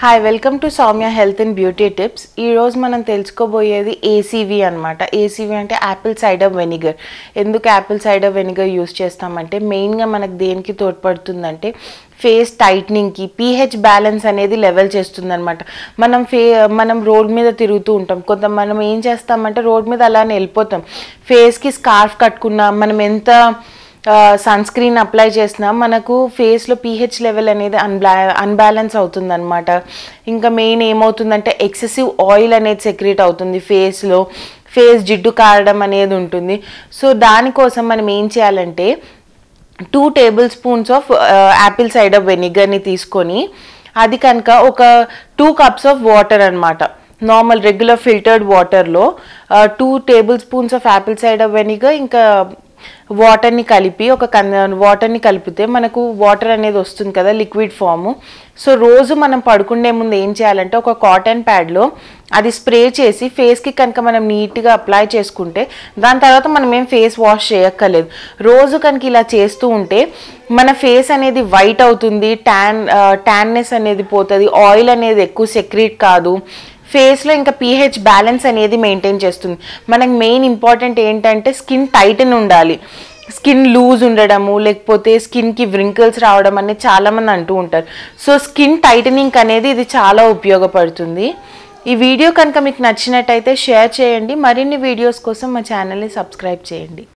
hi welcome to Soumya health and beauty tips ఈరోజు మనం తెలుసుకోబోయేది ఏసీవీ అనమాట ఏసీవీ అంటే యాపిల్ సైడర్ వెనిగర్ ఎందుకు యాపిల్ సైడర్ వెనిగర్ యూస్ చేస్తామంటే మెయిన్గా మనకు దేనికి తోడ్పడుతుందంటే ఫేస్ టైట్నింగ్కి పీహెచ్ బ్యాలెన్స్ అనేది లెవెల్ చేస్తుందన్నమాట మనం ఫే మనం రోడ్ మీద తిరుగుతూ ఉంటాం కొంత మనం ఏం చేస్తామంటే రోడ్ మీద అలానే వెళ్ళిపోతాం ఫేస్కి స్కార్ఫ్ కట్టుకున్నా మనం ఎంత సన్ స్క్రీన్ అప్లై చేసినా మనకు ఫేస్లో పీహెచ్ లెవెల్ అనేది అన్బ్లా అన్బ్యాలెన్స్ అవుతుందన్నమాట ఇంకా మెయిన్ ఏమవుతుందంటే ఎక్సెసివ్ ఆయిల్ అనేది సెక్రేట్ అవుతుంది ఫేస్లో ఫేస్ జిడ్డు కారడం అనేది ఉంటుంది సో దానికోసం మనం ఏం చేయాలంటే two tablespoons of apple cider వెనిగర్ని తీసుకొని అది కనుక ఒక టూ కప్స్ ఆఫ్ వాటర్ అనమాట నార్మల్ రెగ్యులర్ ఫిల్టర్డ్ వాటర్లో two tablespoons of apple cider vinegar ఇంకా వాటర్ని కలిపి ఒక కన్ వాటర్ని కలిపితే మనకు వాటర్ అనేది వస్తుంది కదా లిక్విడ్ ఫాము సో రోజు మనం పడుకునే ముందు ఏం చేయాలంటే ఒక కాటన్ ప్యాడ్లో అది స్ప్రే చేసి ఫేస్కి కనుక మనం నీట్గా అప్లై చేసుకుంటే దాని తర్వాత మనం ఏం ఫేస్ వాష్ చేయక్కర్లేదు రోజు కనుక ఇలా చేస్తూ ఉంటే మన ఫేస్ అనేది వైట్ అవుతుంది ట్యాన్ ట్యాన్నెస్ అనేది పోతుంది ఆయిల్ అనేది ఎక్కువ సెక్రీట్ కాదు ఫేస్లో ఇంకా పీహెచ్ బ్యాలెన్స్ అనేది మెయింటైన్ చేస్తుంది మనకు మెయిన్ ఇంపార్టెంట్ ఏంటంటే స్కిన్ టైటన్ ఉండాలి స్కిన్ లూజ్ ఉండడము లేకపోతే స్కిన్కి వ్రింకిల్స్ రావడం అనేది చాలామంది అంటూ ఉంటారు సో స్కిన్ టైటనింగ్ అనేది ఇది చాలా ఉపయోగపడుతుంది ఈ వీడియో కనుక మీకు నచ్చినట్టయితే షేర్ చేయండి మరిన్ని వీడియోస్ కోసం మా ఛానల్ని సబ్స్క్రైబ్ చేయండి